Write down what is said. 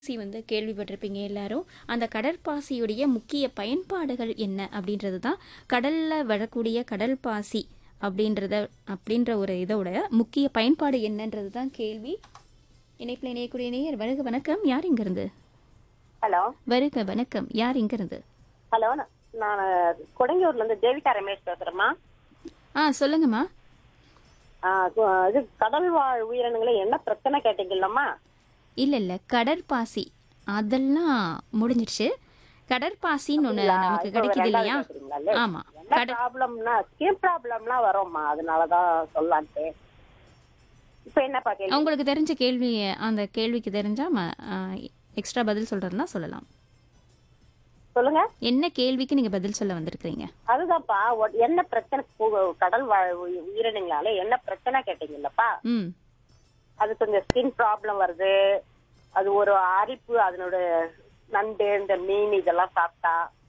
கடற்பாசி வந்து கேள்விப்பட்டிருப்பீங்க எல்லாரும் அந்த கடற்பாசியுடைய முக்கிய பயன்பாடுகள் என்ன அப்படின்றது தான் கடலில் வரக்கூடிய கடல் பாசி அப்படின்றத அப்படின்ற ஒரு இதோட முக்கிய பயன்பாடு என்னன்றது தான் கேள்வி இணைப்பில் இணையக்கூடிய நேயர் வருக வணக்கம் யார் இங்கிருந்து ஹலோ வருக வணக்கம் யார் இங்கிருந்து ஹலோ நான் கொடங்கியூர்ல இருந்து தேவிகா ரமேஷ் பேசுறேம்மா ஆ சொல்லுங்கம்மா ஆ, கு- இது கடல் வாழ் உயிரினங்களை என்ன பிரச்சனை கேட்டீங்கல்லம்மா இல்லை இல்லை கடற்பாசி அதெல்லாம் முடிஞ்சிடுச்சு கடற்பாசின்னு ஒன்று நமக்கு இப்போ கிடைக்குது ரெண்டாவது இல்லையா கேக்குறீங்களா? ஆமாம் என்ன ப்ராப்ளம்னா ஸ்கின் ப்ராப்ளம்லாம் வரும்மா அதனாலதான் சொல்லலான்ட்டு இப்ப என்னப்பா கேள்வி உங்களுக்கு தெரிஞ்ச கேள்வி அந்த கேள்விக்கு தெரிஞ்சா எக்ஸ்ட்ரா பதில் சொல்றதுன்னா சொல்லலாம் சொல்லுங்க என்ன கேள்விக்கு நீங்க பதில் சொல்ல வந்திருக்கீங்க அதுதான்ப்பா ஒ- என்ன பிரச்சனை கு- கடல் வாழ் உயி- உயிரினங்களால என்ன பிரச்சனை கேட்டீங்கல்லப்பா ம் அது கொஞ்சம் ஸ்கின் ப்ராப்ளம் வருது அது ஒரு அரிப்பு அதனோட நண்டு இந்த மீன் இதெல்லாம் சாப்பிட்டா